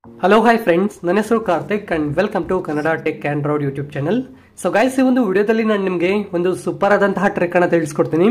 hello hi friends ನನ್ನ ಹೆಸರು Karthik and welcome to Kannada tech android YouTube channel so guys ಈ ಒಂದು ವಿಡಿಯೋದಲ್ಲಿ ನಾನು ನಿಮಗೆ ಒಂದು ಸೂಪರ್ ಆದಂತಹ ಟ್ರಿಕ್ ಅನ್ನ ತಿಳಿಸ್ಕೊಡ್ತೀನಿ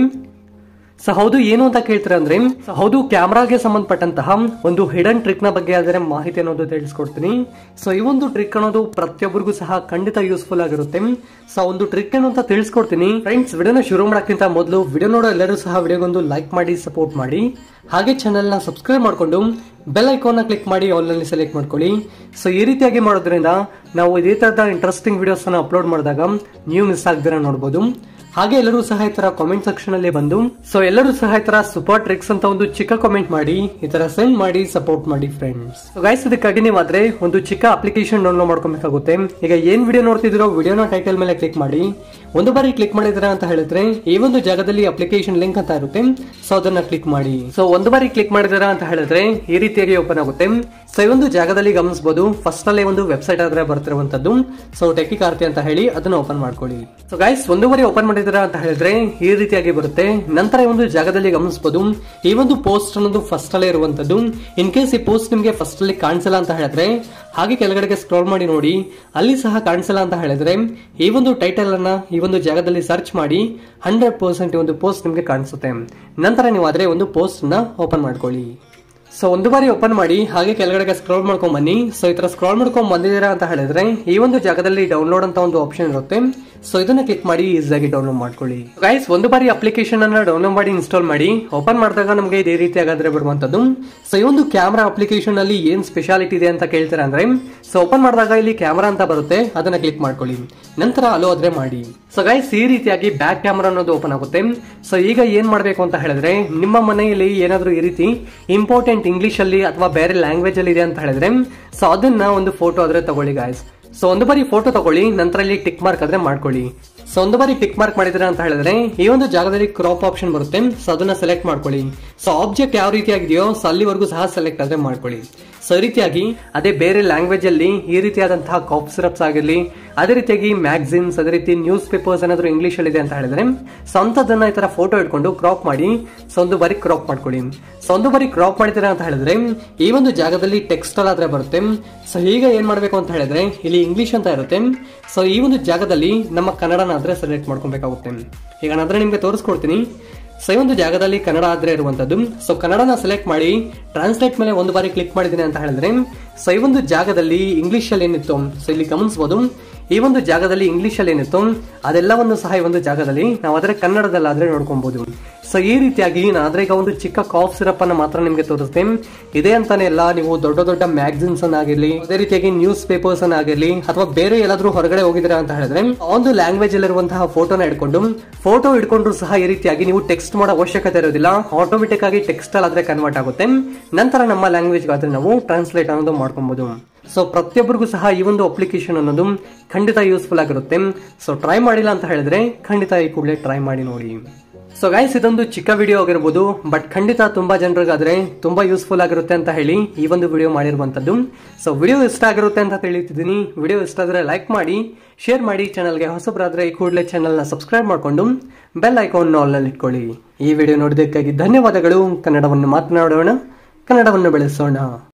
ಸೊ ಹೌದು ಏನು ಅಂತ ಕೇಳ್ತೀರಾ ಅಂದ್ರೆ ಸೊ ಹೌದು ಕ್ಯಾಮ್ರಾಗೆ ಸಂಬಂಧಪಟ್ಟಂತಹ ಒಂದು ಹಿಡನ್ ಟ್ರಿಕ್ ನ ಬಗ್ಗೆ ಅದರ ಮಾಹಿತಿ ಅನ್ನೋದು ತಿಳಿಸ್ಕೊಡ್ತೀನಿ ಸೊ ಈ ಒಂದು ಟ್ರಿಕ್ ಅನ್ನೋದು ಪ್ರತಿಯೊಬ್ಬರಿಗೂ ಸಹ ಖಂಡಿತ ಯೂಸ್ಫುಲ್ ಆಗಿರುತ್ತೆ ಸೊ ಒಂದು ಟ್ರಿಕ್ ಏನು ಅಂತ ತಿಳಿಸ್ಕೊಡ್ತೀನಿ ಫ್ರೆಂಡ್ಸ್ ವಿಡಿಯೋನ ಶುರು ಮಾಡೋಕ್ಕಿಂತ ಮೊದಲು ವಿಡಿಯೋ ನೋಡೋ ಎಲ್ಲರೂ ಸಹ ವಿಡಿಯೋಗೊಂದು ಲೈಕ್ ಮಾಡಿ ಸಪೋರ್ಟ್ ಮಾಡಿ ಹಾಗೆ ಚಾನೆಲ್ ನ ಸಬ್ಸ್ಕ್ರೈಬ್ ಮಾಡ್ಕೊಂಡು ಬೆಲ್ ಐಕಾನ್ ನ ಕ್ಲಿಕ್ ಮಾಡಿ ಆಲ್ ನಲ್ಲಿ ಸೆಲೆಕ್ಟ್ ಮಾಡ್ಕೊಳ್ಳಿ ಸೊ ಈ ರೀತಿಯಾಗಿ ಮಾಡೋದ್ರಿಂದ ನಾವು ಇದೇ ತರದ ಇಂಟ್ರೆಸ್ಟಿಂಗ್ ವಿಡಿಯೋಸ್ ಅನ್ನ ಅಪ್ಲೋಡ್ ಮಾಡಿದಾಗ ನೀವು ಮಿಸ್ ಆಗದಿರ ನೋಡಬಹುದು ಹಾಗೆ ಎಲ್ಲರೂ ಸಹ ಈ ತರ ಕಾಮೆಂಟ್ ಸೆಕ್ಷನ್ ಅಲ್ಲಿ ಬಂದು ಸೊ ಎಲ್ಲರೂ ಸಹ ಈ ತರ ಸೂಪರ್ ಟ್ರಿಕ್ಸ್ ಅಂತ ಒಂದು ಚಿಕ್ಕ ಕಾಮೆಂಟ್ ಮಾಡಿ ಈ ತರ ಸೆಂಡ್ ಮಾಡಿ ಸಪೋರ್ಟ್ ಮಾಡಿ ಫ್ರೆಂಡ್ಸ್ ಗೈಸ್ ಇದಕ್ಕೆ ಕಂಟಿನ್ಯೂ ಆದ್ರೆ ಒಂದು ಚಿಕ್ಕ ಅಪ್ಲಿಕೇಶನ್ ಡೌನ್ಲೋಡ್ ಮಾಡ್ಕೊಬೇಕಾಗುತ್ತೆ ಈಗ ಏನ್ ವಿಡಿಯೋ ನೋಡ್ತಿದ್ರೋ ವಿಡಿಯೋನ ಟೈಟಲ್ ಮೇಲೆ ಕ್ಲಿಕ್ ಮಾಡಿ ಒಂದು ಬಾರಿ ಕ್ಲಿಕ್ ಮಾಡಿದ್ರ ಅಂತ ಹೇಳಿದ್ರೆ ಈ ಒಂದು ಜಾಗದಲ್ಲಿ ಅಪ್ಲಿಕೇಶನ್ ಲಿಂಕ್ ಅಂತ ಇರುತ್ತೆ ಸೊ ಅದನ್ನ ಕ್ಲಿಕ್ ಮಾಡಿ ಸೊ ಒಂದು ಬಾರಿ ಕ್ಲಿಕ್ ಮಾಡಿದ್ರ ಅಂತ ಹೇಳಿದ್ರೆ ಈ ರೀತಿಯಾಗಿ ಓಪನ್ ಆಗುತ್ತೆ ಸೊ ಈ ಒಂದು ಜಾಗದಲ್ಲಿ ಗಮನಿಸಬಹುದು ಫಸ್ಟ್ ಅಲ್ಲೇ ಒಂದು ವೆಬ್ಸೈಟ್ ಆದ್ರೆ ಬರ್ತಿರುವಂತದ್ದು ಸೊ ಟೆಕಿ ಕಾರ್ತಿ ಅಂತ ಹೇಳಿ ಅದನ್ನ ಓಪನ್ ಮಾಡ್ಕೊಳ್ಳಿ ಸೊ ಗೈಸ್ ಒಂದು ಬಾರಿ ಓಪನ್ ಮಾಡಿದ್ರ ಅಂತ ಹೇಳಿದ್ರೆ ಈ ರೀತಿಯಾಗಿ ಬರುತ್ತೆ ನಂತರ ಈ ಒಂದು ಜಾಗದಲ್ಲಿ ಗಮನಿಸಬಹುದು ಈ ಒಂದು ಪೋಸ್ಟ್ ಅನ್ನೋದು ಫಸ್ಟ್ ಅಲ್ಲೇ ಇರುವಂತದ್ದು ಇನ್ ಕೇಸ್ ಈ ಪೋಸ್ಟ್ ನಿಮಗೆ ಫಸ್ಟ್ ಅಲ್ಲಿ ಕಾಣಿಸಲ್ಲ ಅಂತ ಹೇಳಿದ್ರೆ ಹಾಗೆ ಕೆಳಗಡೆಗೆ ಸ್ಕ್ರೋಲ್ ಮಾಡಿ ನೋಡಿ ಅಲ್ಲಿ ಸಹ ಕಾಣಿಸಲ್ಲ ಅಂತ ಹೇಳಿದ್ರೆ ಈ ಒಂದು ಟೈಟಲ್ ಅನ್ನ ಈ ಒಂದು ಜಾಗದಲ್ಲಿ ಸರ್ಚ್ ಮಾಡಿ ಹಂಡ್ರೆಡ್ ಪರ್ಸೆಂಟ್ ಒಂದು ಪೋಸ್ಟ್ ನಿಮಗೆ ಕಾಣಿಸುತ್ತೆ ನಂತರ ನೀವು ಆದ್ರೆ ಒಂದು ಪೋಸ್ಟ್ ನ ಓಪನ್ ಮಾಡ್ಕೊಳ್ಳಿ ಸೊ ಒಂದು ಬಾರಿ ಓಪನ್ ಮಾಡಿ ಹಾಗೆ ಕೆಳಗಡೆಗೆ ಸ್ಕ್ರೋಲ್ ಮಾಡ್ಕೊಂಡ್ ಬನ್ನಿ ಸೊ ಈ ತರ ಸ್ಕ್ರೋಲ್ ಮಾಡ್ಕೊಂಡ್ ಬಂದಿದ್ದೀರಾ ಅಂತ ಹೇಳಿದ್ರೆ ಈ ಒಂದು ಜಾಗದಲ್ಲಿ ಡೌನ್ಲೋಡ್ ಅಂತ ಒಂದು ಆಪ್ಷನ್ ಇರುತ್ತೆ ಸೊ ಇದನ್ನ ಕ್ಲಿಕ್ ಮಾಡಿ ಈಸಿಯಾಗಿ ಡೌನ್ಲೋಡ್ ಮಾಡ್ಕೊಳ್ಳಿ ಗೈಸ್ ಒಂದು ಬಾರಿ ಅಪ್ಲಿಕೇಶನ್ ಅನ್ನ ಡೌನ್ಲೋಡ್ ಮಾಡಿ ಇನ್ಸ್ಟಾಲ್ ಮಾಡಿ ಓಪನ್ ಮಾಡಿದಾಗ ನಮಗೆ ಇದೇ ರೀತಿ ಆಗಾದ್ರೆ ಬರುವಂತದ್ದು ಸೊ ಈ ಒಂದು ಕ್ಯಾಮ್ರಾ ಅಪ್ಲಿಕೇಶನ್ ಅಲ್ಲಿ ಏನ್ ಸ್ಪೆಷಾಲಿಟಿ ಇದೆ ಅಂತ ಕೇಳ್ತೀರಾ ಅಂದ್ರೆ ಸೊ ಓಪನ್ ಮಾಡಿದಾಗ ಇಲ್ಲಿ ಕ್ಯಾಮ್ರಾ ಅಂತ ಬರುತ್ತೆ ಅದನ್ನ ಕ್ಲಿಕ್ ಮಾಡ್ಕೊಳ್ಳಿ ನಂತರ ಅಲೋ ಆದ್ರೆ ಮಾಡಿ ಸೊ ಗೈಸ್ ಈ ರೀತಿಯಾಗಿ ಬ್ಯಾಕ್ ಕ್ಯಾಮ್ರಾ ಅನ್ನೋದು ಓಪನ್ ಆಗುತ್ತೆ ಸೊ ಈಗ ಏನ್ ಮಾಡಬೇಕು ಅಂತ ಹೇಳಿದ್ರೆ ನಿಮ್ಮ ಮನೆಯಲ್ಲಿ ಏನಾದ್ರೂ ಈ ರೀತಿ ಇಂಪಾರ್ಟೆಂಟ್ ಇಂಗ್ಲಿಷ್ ಅಲ್ಲಿ ಅಥವಾ ಬೇರೆ ಲ್ಯಾಂಗ್ವೇಜ್ ಅಲ್ಲಿ ಇದೆ ಅಂತ ಹೇಳಿದ್ರೆ ಸೊ ಅದನ್ನ ಒಂದು ಫೋಟೋ ಆದ್ರೆ ತಗೊಳ್ಳಿ ಗಾಯ್ಸ್ ಸೊ ಒಂದು ಬಾರಿ ಫೋಟೋ ತಗೊಳ್ಳಿ ನಂತರ ಇಲ್ಲಿ ಟಿಕ್ ಮಾರ್ಕ್ ಆದ್ರೆ ಮಾಡ್ಕೊಳ್ಳಿ ಸೊ ಒಂದು ಬಾರಿ ಕ್ಲಿಕ್ ಮಾರ್ಕ್ ಮಾಡಿದ್ರೆ ಅಂತ ಹೇಳಿದ್ರೆ ಈ ಒಂದು ಜಾಗದಲ್ಲಿ ಕ್ರಾಪ್ ಆಪ್ಷನ್ ಬರುತ್ತೆ ಸೊ ಅದನ್ನ ಸೆಲೆಕ್ಟ್ ಮಾಡ್ಕೊಳ್ಳಿ ಸೊ ಆಬ್ಜೆಕ್ಟ್ ಯಾವ ರೀತಿಯಾಗಿದೆಯೋ ಸೊ ಅಲ್ಲಿವರೆಗೂ ಸಹ ಸೆಲೆಕ್ಟ್ ಆದ್ರೆ ಮಾಡ್ಕೊಳ್ಳಿ ಸೊ ಈ ರೀತಿಯಾಗಿ ಅದೇ ಬೇರೆ ಲ್ಯಾಂಗ್ವೇಜ್ ಅಲ್ಲಿ ಈ ರೀತಿಯಾದಂತಹ ಕಾಫ್ ಸಿರಪ್ಸ್ ಆಗಿರಲಿ ಅದೇ ರೀತಿಯಾಗಿ ಮ್ಯಾಗ್ಝಿನ್ಸ್ ಅದೇ ರೀತಿ ನ್ಯೂಸ್ ಪೇಪರ್ಸ್ ಏನಾದ್ರು ಇಂಗ್ಲಿಷ್ ಅಲ್ಲಿ ಇದೆ ಅಂತ ಹೇಳಿದ್ರೆ ಸೊ ಅಂತದನ್ನ ಈ ತರ ಫೋಟೋ ಇಟ್ಕೊಂಡು ಕ್ರಾಪ್ ಮಾಡಿ ಸೊ ಒಂದು ಬಾರಿ ಕ್ರಾಪ್ ಮಾಡ್ಕೊಳ್ಳಿ ಸೊ ಒಂದು ಬಾರಿ ಕ್ರಾಪ್ ಮಾಡಿದ್ರೆ ಅಂತ ಹೇಳಿದ್ರೆ ಈ ಒಂದು ಜಾಗದಲ್ಲಿ ಟೆಕ್ಸ್ಟಲ್ ಆದ್ರೆ ಬರುತ್ತೆ ಸೊ ಈಗ ಏನ್ ಮಾಡ್ಬೇಕು ಅಂತ ಹೇಳಿದ್ರೆ ಇಲ್ಲಿ ಇಂಗ್ಲಿಷ್ ಅಂತ ಇರುತ್ತೆ ಸೊ ಈ ಒಂದು ಜಾಗದಲ್ಲಿ ನಮ್ಮ ಕನ್ನಡನ ಆದ್ರೆ ಸೆಲೆಕ್ಟ್ ಮಾಡ್ಕೊಬೇಕಾಗುತ್ತೆ ಈಗ ನಾನು ಆದ್ರೆ ನಿಮ್ಗೆ ತೋರಿಸ್ಕೊಡ್ತೀನಿ ಸೊ ಈ ಒಂದು ಜಾಗದಲ್ಲಿ ಕನ್ನಡ ಆದ್ರೆ ಇರುವಂತದ್ದು ಸೊ ಕನ್ನಡನ ಸೆಲೆಕ್ಟ್ ಮಾಡಿ ಟ್ರಾನ್ಸ್ಲೇಟ್ ಮೇಲೆ ಒಂದು ಬಾರಿ ಕ್ಲಿಕ್ ಮಾಡಿದ್ದೀನಿ ಅಂತ ಹೇಳಿದ್ರೆ ಸೊ ಈ ಒಂದು ಜಾಗದಲ್ಲಿ ಇಂಗ್ಲಿಷ್ ಅಲ್ಲಿ ಏನಿತ್ತು ಸೊ ಇಲ್ಲಿ ಗಮನಿಸಬಹುದು ಈ ಒಂದು ಜಾಗದಲ್ಲಿ ಇಂಗ್ಲಿಷ್ ಅಲ್ಲಿ ಏನಿತ್ತು ಅದೆಲ್ಲವನ್ನು ಸಹ ಈ ಒಂದು ಜಾಗದಲ್ಲಿ ನಾವು ಅದರ ಕನ್ನಡದಲ್ಲಾದ್ರೆ ನೋಡ್ಕೊಬಹುದು ಸೊ ಈ ರೀತಿಯಾಗಿ ನಾದ್ರೆ ಈಗ ಒಂದು ಚಿಕ್ಕ ಕಾಫ್ ಸಿರಪ್ ಅನ್ನ ಮಾತ್ರ ನಿಮ್ಗೆ ತೋರಿಸ್ತೇನೆ ಇದೆ ಅಂತಾನೆ ಎಲ್ಲ ನೀವು ದೊಡ್ಡ ದೊಡ್ಡ ಮ್ಯಾಗಝಿನ್ಸ್ ಅನ್ನಾಗಿರ್ಲಿ ಅದೇ ರೀತಿಯಾಗಿ ನ್ಯೂಸ್ ಪೇಪರ್ಸ್ ಅನ್ನಾಗಿರ್ಲಿ ಅಥವಾ ಬೇರೆ ಎಲ್ಲಾದ್ರೂ ಹೊರಗಡೆ ಹೋಗಿದ್ರೆ ಅಂತ ಹೇಳಿದ್ರೆ ಒಂದು ಲ್ಯಾಂಗ್ವೇಜ್ ಅಲ್ಲಿರುವಂತಹ ಫೋಟೋನ ಇಟ್ಕೊಂಡು ಫೋಟೋ ಇಟ್ಕೊಂಡ್ರು ಸಹ ಈ ರೀತಿಯಾಗಿ ನೀವು ಟೆಕ್ಸ್ಟ್ ಮಾಡೋ ಅವಶ್ಯಕತೆ ಇರೋದಿಲ್ಲ ಆಟೋಮೆಟಿಕ್ ಆಗಿ ಟೆಕ್ಸ್ಟ್ ಅಲ್ಲಿ ಆದ್ರೆ ಕನ್ವರ್ಟ್ ಆಗುತ್ತೆ ನಂತರ ನಮ್ಮ ಲ್ಯಾಂಗ್ವೇಜ್ ಆದ್ರೆ ನಾವು ಟ್ರಾನ್ಸ್ಲೇಟ್ ಅನ್ನೋದು ಮಾಡ್ಕೊಬಹುದು ಸೊ ಪ್ರತಿಯೊಬ್ಬರಿಗೂ ಸಹ ಈ ಒಂದು ಅಪ್ಲಿಕೇಶನ್ ಅನ್ನೋದು ಖಂಡಿತ ಯೂಸ್ಫುಲ್ ಆಗಿರುತ್ತೆ ಸೊ ಟ್ರೈ ಮಾಡಿಲ್ಲ ಅಂತ ಹೇಳಿದ್ರೆ ಖಂಡಿತ ಈ ಕೂಡಲೇ ಟ್ರೈ ಮಾಡಿ ನೋಡಿ ಸೊ ಗೈಸ್ ಇದೊಂದು ಚಿಕ್ಕ ವಿಡಿಯೋ ಆಗಿರ್ಬೋದು ಬಟ್ ಖಂಡಿತ ತುಂಬಾ ಜನರಿಗಾದ್ರೆ ತುಂಬಾ ಯೂಸ್ಫುಲ್ ಆಗಿರುತ್ತೆ ಅಂತ ಹೇಳಿ ಈ ಒಂದು ವಿಡಿಯೋ ಮಾಡಿರುವಂತದ್ದು ಸೊ ವಿಡಿಯೋ ಇಷ್ಟ ಆಗಿರುತ್ತೆ ಅಂತ ತಿಳಿತಿದ್ದೀನಿ ವಿಡಿಯೋ ಇಷ್ಟ ಆದ್ರೆ ಲೈಕ್ ಮಾಡಿ ಶೇರ್ ಮಾಡಿ ಚಾನಲ್ಗೆ ಹೊಸಬರಾದ್ರೆ ಈ ಕೂಡಲೇ ಚಾನಲ್ನ ಸಬ್ಸ್ಕ್ರೈಬ್ ಮಾಡ್ಕೊಂಡು ಬೆಲ್ ಐಕಾನ್ ಆಲ್ನಲ್ಲಿ ಇಟ್ಕೊಳ್ಳಿ ಈ ವಿಡಿಯೋ ನೋಡಿದ್ದಕ್ಕಾಗಿ ಧನ್ಯವಾದಗಳು ಕನ್ನಡವನ್ನು ಮಾತನಾಡೋಣ ಕನ್ನಡವನ್ನು ಬೆಳೆಸೋಣ